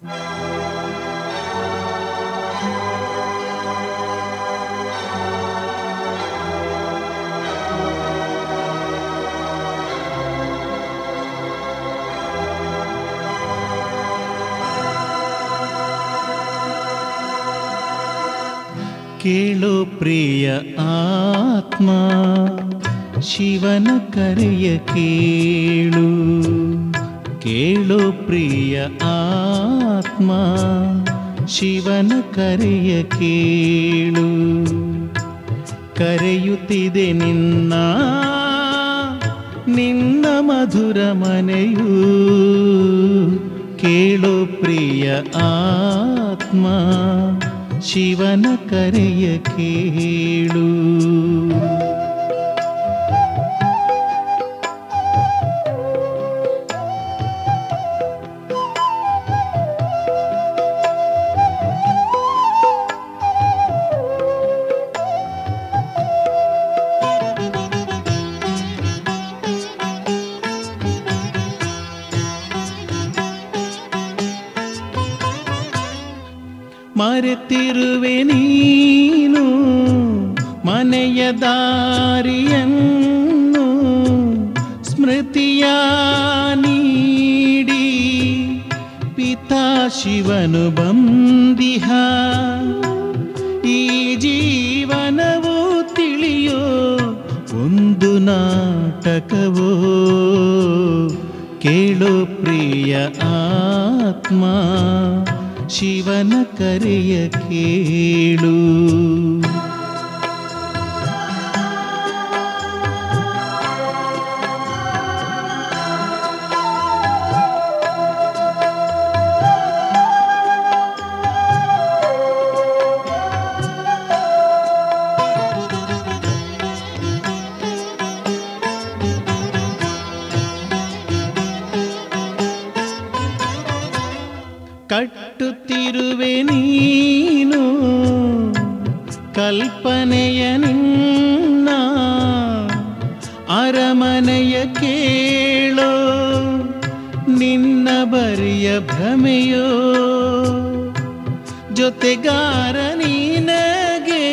ಕೇಳೋ ಪ್ರಿಯ ಆತ್ಮ ಶಿವನ ಕರೆಯ ಕೇಳು ಕೇಳೋ ಪ್ರಿಯ ಆತ್ಮ ಶಿವನ ಕರೆಯ ಕೇಳು ಕರೆಯುತ್ತಿದೆ ನಿನ್ನ ನಿನ್ನ ಮಧುರ ಮನೆಯು ಕೇಳೋ ಪ್ರಿಯ ಆತ್ಮ ಶಿವನ ಕರೆಯ ಕೇಳು ಮರೆತಿರುವೆ ನೀನು ಮನೆಯ ದಾರಿಯನ್ನು ಸ್ಮೃತಿಯ ನೀಡಿ ಪಿತಾ ಶಿವನು ಬಂದಿಹ ಈ ಜೀವನವು ತಿಳಿಯೋ ಒಂದು ನಾಟಕವೋ ಕೇಳೋ ಪ್ರಿಯ ಆತ್ಮ ಶಿವನ ಕರೆಯ ಕೇಳು ಕಟ್ಟುತ್ತಿರುವೆ ನೀನು ಕಲ್ಪನೆಯ ನಿನ್ನ ಅರಮನೆಯ ಕೇಳೋ ನಿನ್ನ ಬರಿಯ ಭ್ರಮೆಯೋ ಜೊತೆಗಾರ ನೀನಗೆ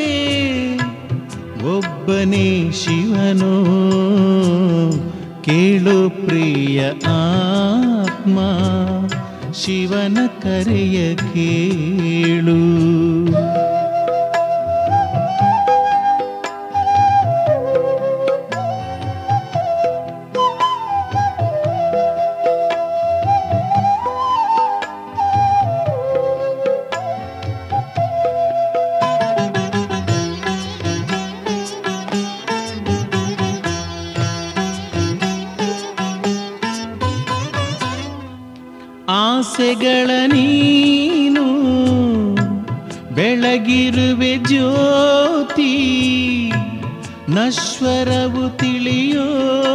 ಒಬ್ಬನೇ ಶಿವನೋ ಕೇಳು ಪ್ರಿಯ ಆತ್ಮ ಶಿವನ ಕರೆಯ ಕೇಳು ಆಸೆಗಳ ನೀನು ಬೆಳಗಿರುವೆ ಜ್ಯೋತಿ ನಶ್ವರವು ತಿಳಿಯೋ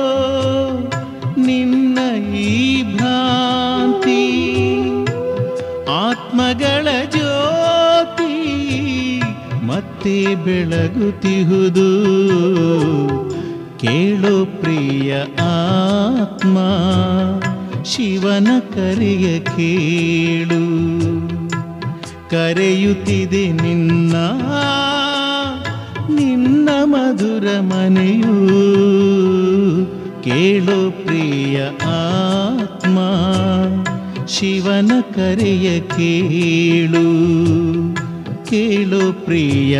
ನಿನ್ನ ಈ ಭ್ರಾಂತಿ ಆತ್ಮಗಳ ಜ್ಯೋತಿ ಮತ್ತೆ ಬೆಳಗುತ್ತಿಹುದು ಕೇಳು ಪ್ರಿಯ ಆತ್ಮ ಶಿವನ ಕರೆಯ ಕೇಳು ಕರೆಯುತ್ತಿದೆ ನಿನ್ನ ನಿನ್ನ ಮಧುರ ಮನೆಯು ಕೇಳು ಪ್ರಿಯ ಆತ್ಮ ಶಿವನ ಕರೆಯ ಕೇಳು ಕೇಳು ಪ್ರಿಯ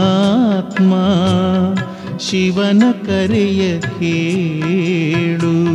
ಆತ್ಮ ಶಿವನ ಕರೆಯ ಕೇಳು